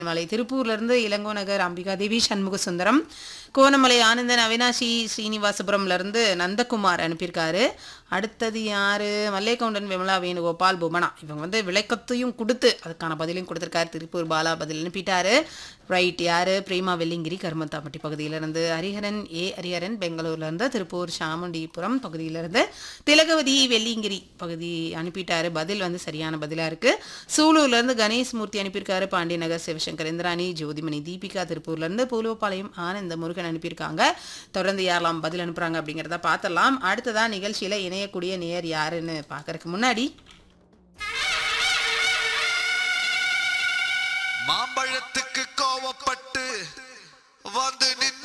மலை திருப்பூர்ல இருந்து இளங்கோ நகர் அம்பிகா தேவி சண்முக சுந்தரம் கோணமலை ஆனந்தன் அவினாஷி ஸ்ரீனிவாசபுரம்ல இருந்து நந்தகுமார் அனுப்பியிருக்காரு அடுத்தது யாரு மல்லேகவுண்டன் விமலா வேணுகோபால் புவனா இவங்க வந்து விளக்கத்தையும் கொடுத்து அதுக்கான பதிலையும் கொடுத்திருக்காரு திருப்பூர் பாலா பதில் அனுப்பிட்டாரு ரைட் யாரு பிரேமா வெள்ளிங்கிரி கருமத்தாப்பட்டி பகுதியிலிருந்து ஹரிஹரன் ஏ ஹரிஹரன் பெங்களூர்ல இருந்து திருப்பூர் சாமுண்டிபுரம் பகுதியிலிருந்து திலகவதி வெள்ளிங்கிரி பகுதி அனுப்பிட்டாரு பதில் வந்து சரியான பதிலா இருக்கு சூலூர்ல இருந்து கணேஷ் மூர்த்தி அனுப்பியிருக்காரு பாண்டியநகர் சிவசங்கர் இந்திராணி ஜோதிமணி தீபிகா திருப்பூர்ல இருந்து பூலோபாளையம் ஆனந்த முருகன் அனுப்பியிருக்காங்க தொடர்ந்து யாரெல்லாம் பதில் அனுப்புறாங்க அப்படிங்கிறத பார்த்தலாம் அடுத்ததா நிகழ்ச்சியில இணையக்கூடிய நேர் யாருன்னு பார்க்கறதுக்கு முன்னாடி மாம்பழத்துக்கு கோவப்பட்டு வந்து நின்னு